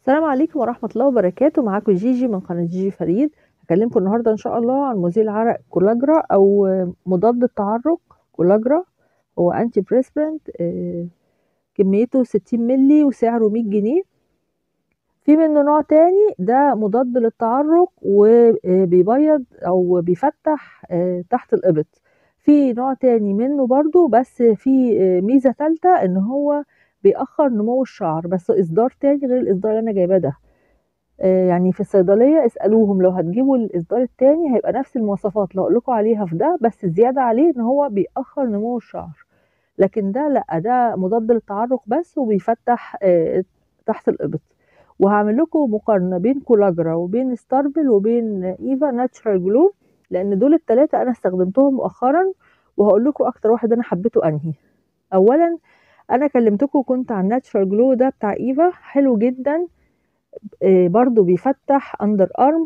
السلام عليكم ورحمة الله وبركاته معاكم جيجي من قناة جيجي فريد هكلمكم النهاردة إن شاء الله عن مزيل عرق كولاجرا أو مضاد التعرق كولاجرا هو أنتي بريسبرنت كميته 60 ملي وسعره 100 جنيه في منه نوع تاني ده مضاد للتعرق وبيبيض أو بيفتح تحت الإبط في نوع تاني منه برضو بس في ميزة تالتة إن هو بيأخر نمو الشعر بس إصدار تاني غير الإصدار اللي أنا جايباه ده يعني في الصيدلية اسألوهم لو هتجيبوا الإصدار التاني هيبقى نفس المواصفات اللي هقولكوا عليها في ده بس الزيادة عليه إن هو بيأخر نمو الشعر لكن ده لأ ده مضاد للتعرق بس وبيفتح تحت الإبط وهعمل لكم مقارنة بين كولاجرا وبين ستاربل وبين ايفا ناتشرال جلو لان دول التلاتة انا استخدمتهم مؤخرا وهقول لكم اكتر واحد انا حبيته انهي اولا انا كلمتكم كنت عن ناتشرال جلو ده بتاع ايفا حلو جدا برضو بيفتح اندر ارم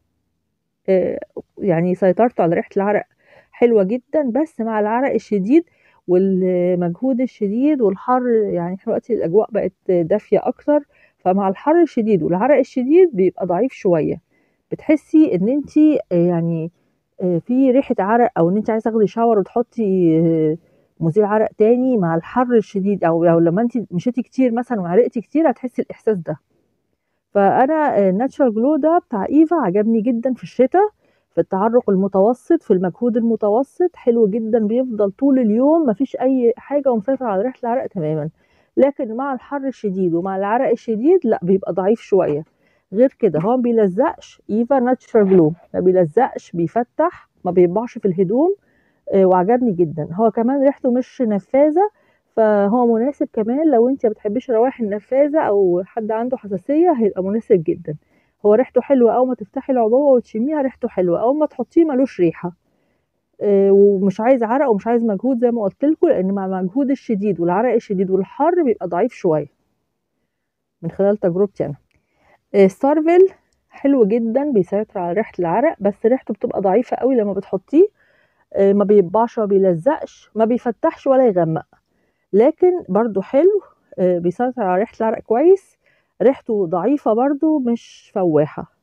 يعني سيطرته على ريحة العرق حلوة جدا بس مع العرق الشديد والمجهود الشديد والحر يعني احنا دلوقتي الاجواء بقت دافية اكتر فمع الحر الشديد والعرق الشديد بيبقى ضعيف شويه بتحسي ان انت يعني في ريحه عرق او ان انت عايزه تاخدي شاور وتحطي مزيل عرق تاني مع الحر الشديد او او لما انت مشيتي كتير مثلا وعرقتي كتير هتحسي الاحساس ده فانا الناتشرال جلو ده بتاع ايفا عجبني جدا في الشتاء في التعرق المتوسط في المجهود المتوسط حلو جدا بيفضل طول اليوم مفيش اي حاجه ومسيطر على ريحه العرق تماما لكن مع الحر الشديد ومع العرق الشديد لا بيبقى ضعيف شويه غير كده هو ما بيلزقش ايفا ناتشرال جلو ما بيلزقش بيفتح ما بيطبعش في الهدوم آه وعجبني جدا هو كمان ريحته مش نفاذه فهو مناسب كمان لو انت ما بتحبيش روائح النفاذه او حد عنده حساسيه هيبقى مناسب جدا هو ريحته حلوه اول ما تفتحي العبوه وتشميها ريحته حلوه اول ما تحطيه ملوش ريحه ومش عايز عرق ومش عايز مجهود زي ما قلت لكم لان مع المجهود الشديد والعرق الشديد والحر بيبقى ضعيف شويه من خلال تجربتي انا ستارفيل حلو جدا بيسيطر على ريحه العرق بس ريحته بتبقى ضعيفه قوي لما بتحطيه ما بيطبعش ما بيلزقش ما بيفتحش ولا يغمق لكن برضو حلو بيسيطر على ريحه العرق كويس ريحته ضعيفه برضو مش فواحه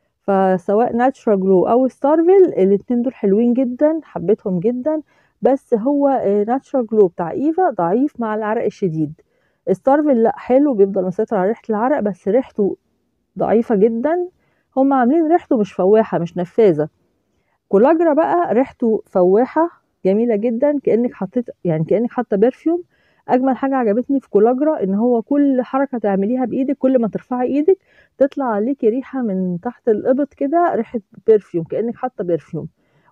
فسواء ناتشرال جلو او ستارفيل الاتنين دول حلوين جدا حبيتهم جدا بس هو ناتشرال جلو بتاع ايفا ضعيف مع العرق الشديد ستارفيل لا حلو بيفضل مسيطر على ريحه العرق بس ريحته ضعيفه جدا هم عاملين ريحته مش فواحه مش نفاذه كولاجرا بقى ريحته فواحه جميله جدا كانك حطيت يعني كانك حاطه برفيوم اجمل حاجه عجبتني في كولاجرا ان هو كل حركه تعمليها بايدك كل ما ترفعي ايدك تطلع عليكي ريحه من تحت الابط كده ريحه برفيوم كانك حاطه برفيوم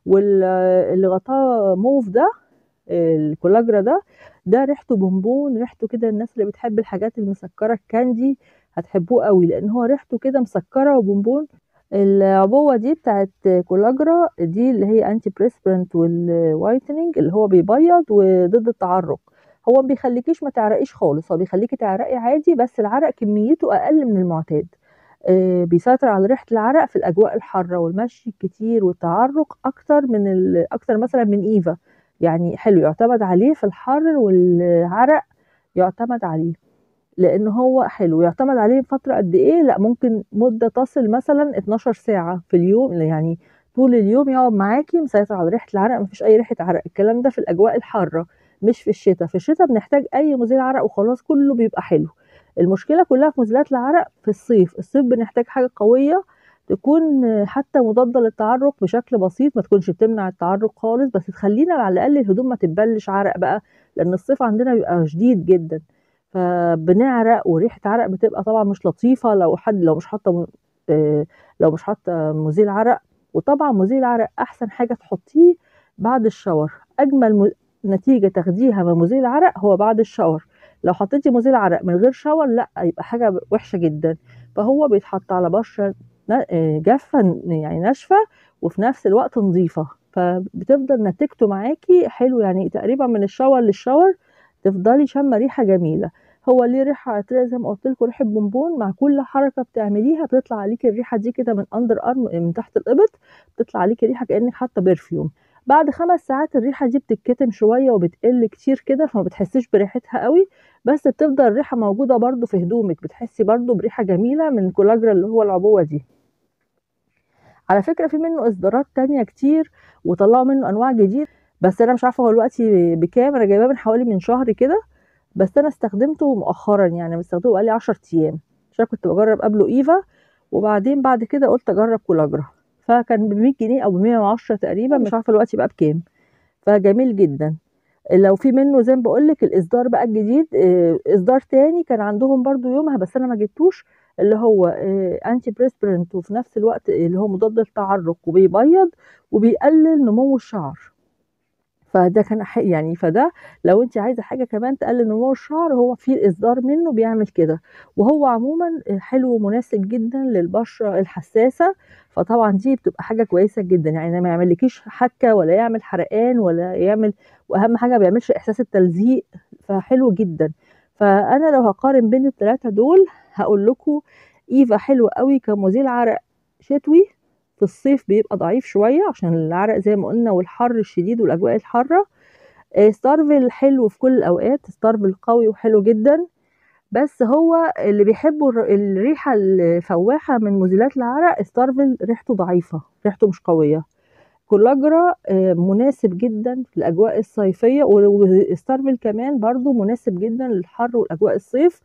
واللي غطاه موف ده الكولاجرا ده ده ريحته بونبون ريحته كده الناس اللي بتحب الحاجات المسكره الكاندي هتحبوه قوي لان هو ريحته كده مسكره وبونبون العبوه دي بتاعت كولاجرا دي اللي هي انتي بريسبرنت والوايتنينج اللي هو بيبيض وضد التعرق هو ما بيخليكيش ما تعرقيش خالص هو بيخليكي تعرقي عادي بس العرق كميته اقل من المعتاد آه بيسيطر على ريحه العرق في الاجواء الحاره والمشي الكتير والتعرق اكتر من اكتر مثلا من ايفا يعني حلو يعتمد عليه في الحر والعرق يعتمد عليه لان هو حلو يعتمد عليه فتره قد ايه لا ممكن مده تصل مثلا 12 ساعه في اليوم يعني طول اليوم يقعد معاكي مسيطر على ريحه العرق مفيش اي ريحه عرق الكلام ده في الاجواء الحاره مش في الشتاء في الشتاء بنحتاج اي مزيل عرق وخلاص كله بيبقى حلو المشكله كلها في مزيلات العرق في الصيف الصيف بنحتاج حاجه قويه تكون حتى مضاده للتعرق بشكل بسيط ما تكونش بتمنع التعرق خالص بس تخلينا على الاقل الهدوم ما تتبلش عرق بقى لان الصيف عندنا بيبقى شديد جدا فبنعرق وريحه عرق بتبقى طبعا مش لطيفه لو حد لو مش حاطه لو مش حاطه مزيل عرق وطبعا مزيل عرق احسن حاجه تحطيه بعد الشاور اجمل نتيجه تاخديها من مزيل عرق هو بعد الشاور لو حطيتي مزيل عرق من غير شاور لا يبقى حاجه وحشه جدا فهو بيتحط على بشره جافه يعني ناشفه وفي نفس الوقت نظيفه فبتفضل نتيجته معاكي حلو يعني تقريبا من الشاور للشاور تفضلي شامه ريحه جميله هو ليه ريحه عطريه زي ما قلت لكم ريحه بونبون مع كل حركه بتعمليها بتطلع عليكي الريحه دي كده من اندر ارم من تحت الابط بتطلع عليكي ريحه كانك حاطه برفيوم بعد خمس ساعات الريحه دي بتتكتم شويه وبتقل كتير كده فما بتحسيش بريحتها قوي بس بتفضل الريحه موجوده برضو في هدومك بتحسي برضو بريحه جميله من كولاجرا اللي هو العبوه دي على فكره في منه اصدارات تانية كتير وطلعوا منه انواع جديد بس انا مش عارفه هو دلوقتي بكام انا جايباه من حوالي من شهر كده بس انا استخدمته مؤخرا يعني بستخدمه بقالي 10 ايام عشان كنت بجرب قبله ايفا وبعدين بعد كده قلت اجرب كولاجرا فكان ب 100 جنيه او ب 110 تقريبا مش عارفه دلوقتي بقى بكام فجميل جدا لو في منه زي ما بقول لك الاصدار بقى الجديد اصدار تاني كان عندهم برضو يومها بس انا ما جبتوش اللي هو انتي بريسبرنت وفي نفس الوقت اللي هو مضاد للتعرق وبيبيض وبيقلل نمو الشعر فده كان يعني فده لو انت عايزه حاجه كمان تقلل نمو الشعر هو في اصدار منه بيعمل كده وهو عموما حلو ومناسب جدا للبشره الحساسه فطبعا دي بتبقى حاجه كويسه جدا يعني ما يعملكيش حكه ولا يعمل حرقان ولا يعمل واهم حاجه ما بيعملش احساس التلزيق فحلو جدا فانا لو هقارن بين الثلاثه دول هقول لكم ايفا حلو قوي كمزيل عرق شتوي في الصيف بيبقى ضعيف شوية عشان العرق زي ما قلنا والحر الشديد والأجواء الحارة ستارفل حلو في كل الأوقات ستارفل قوي وحلو جدا بس هو اللي بيحبوا الريحة الفواحة من مزيلات العرق ستارفل ريحته ضعيفة ريحته مش قوية كولاجرا مناسب جدا في الأجواء الصيفية وستارفل كمان برضو مناسب جدا للحر والأجواء الصيف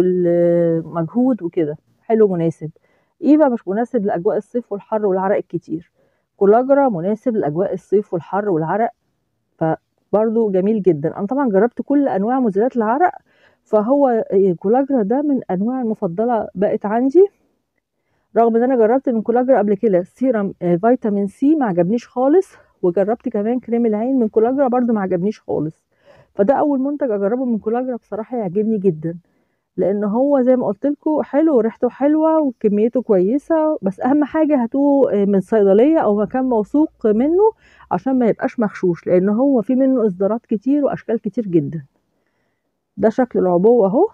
والمجهود وكده حلو مناسب ايفا مش مناسب لاجواء الصيف والحر والعرق الكتير كولاجرا مناسب لاجواء الصيف والحر والعرق فبرضه جميل جدا انا طبعا جربت كل انواع مزيلات العرق فهو كولاجرا ده من انواع المفضله بقت عندي رغم ان انا جربت من كولاجرا قبل كده سيرم فيتامين سي ما عجبنيش خالص وجربت كمان كريم العين من كولاجرا برضه ما عجبنيش خالص فده اول منتج اجربه من كولاجرا بصراحه يعجبني جدا لان هو زي ما قلت لكم حلو وريحته حلوه وكميته كويسه بس اهم حاجه هاتوه من صيدليه او مكان موثوق منه عشان ما يبقاش مغشوش لان هو في منه اصدارات كتير واشكال كتير جدا ده شكل العبوه اهو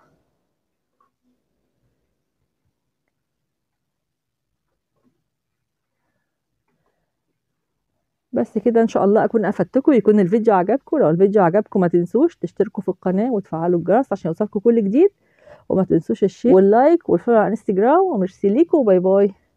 بس كده ان شاء الله اكون افدتكم يكون الفيديو عجبكم لو الفيديو عجبكم ما تنسوش تشتركوا في القناه وتفعلوا الجرس عشان يوصلكم كل جديد وما تنسوش الشير واللايك والفولو على انستجرام وميرسي ليكم وباي باي